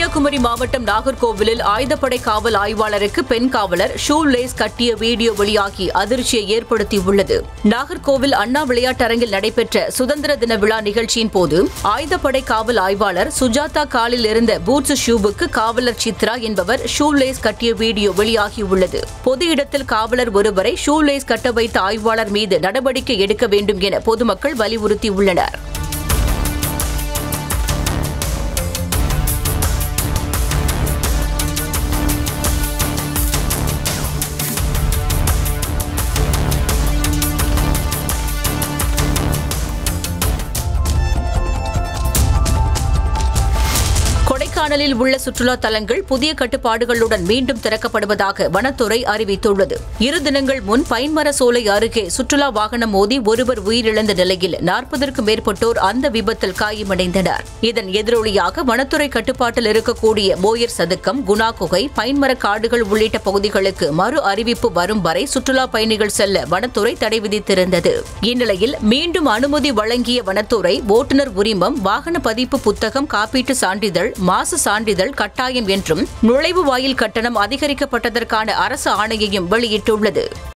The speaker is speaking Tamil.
கன்னியாகுமரி மாவட்டம் நாகர்கோவிலில் ஆயுதப்படை காவல் ஆய்வாளருக்கு பெண் காவலர் ஷூ லேஸ் கட்டிய வீடியோ வெளியாகி அதிர்ச்சியை ஏற்படுத்தியுள்ளது நாகர்கோவில் அண்ணா விளையாட்டரங்கில் நடைபெற்ற சுதந்திர தின விழா நிகழ்ச்சியின் போது ஆயுதப்படை காவல் ஆய்வாளர் சுஜாதா காலில் இருந்த பூட்ஸ் ஷூவுக்கு காவலர் சித்ரா என்பவர் ஷூ லேஸ் கட்டிய வீடியோ வெளியாகியுள்ளது பொது இடத்தில் காவலர் ஒருவரை ஷூ லேஸ் கட்ட வைத்த ஆய்வாளர் மீது நடவடிக்கை எடுக்க வேண்டும் என பொதுமக்கள் வலியுறுத்தியுள்ளனர் கொடைக்கானலில் உள்ள சுற்றுலா தலங்கள் புதிய கட்டுப்பாடுகளுடன் மீண்டும் திறக்கப்படுவதாக வனத்துறை அறிவித்துள்ளது இரு தினங்கள் முன் பைன்மர சோலை அருகே சுற்றுலா வாகனம் மோதி ஒருவர் உயிரிழந்த நிலையில் நாற்பதற்கும் மேற்பட்டோர் அந்த விபத்தில் காயமடைந்தனர் இதன் எதிரொலியாக வனத்துறை கட்டுப்பாட்டில் இருக்கக்கூடிய போயர் சதுக்கம் குணா குகை பைன்மர காடுகள் உள்ளிட்ட பகுதிகளுக்கு மறு அறிவிப்பு வரும் வரை சுற்றுலா பயணிகள் செல்ல வனத்துறை தடை விதித்திருந்தது இந்நிலையில் மீண்டும் அனுமதி வழங்கிய வனத்துறை ஓட்டுநர் உரிமம் வாகன பதிப்பு புத்தகம் காப்பீட்டு சான்றிதழ் மாசு சான்றிதழ் கட்டாயம் என்றும் நுழைவு வாயில் கட்டணம் அதிகரிக்கப்பட்டதற்கான அரசு ஆணையையும் வெளியிட்டுள்ளது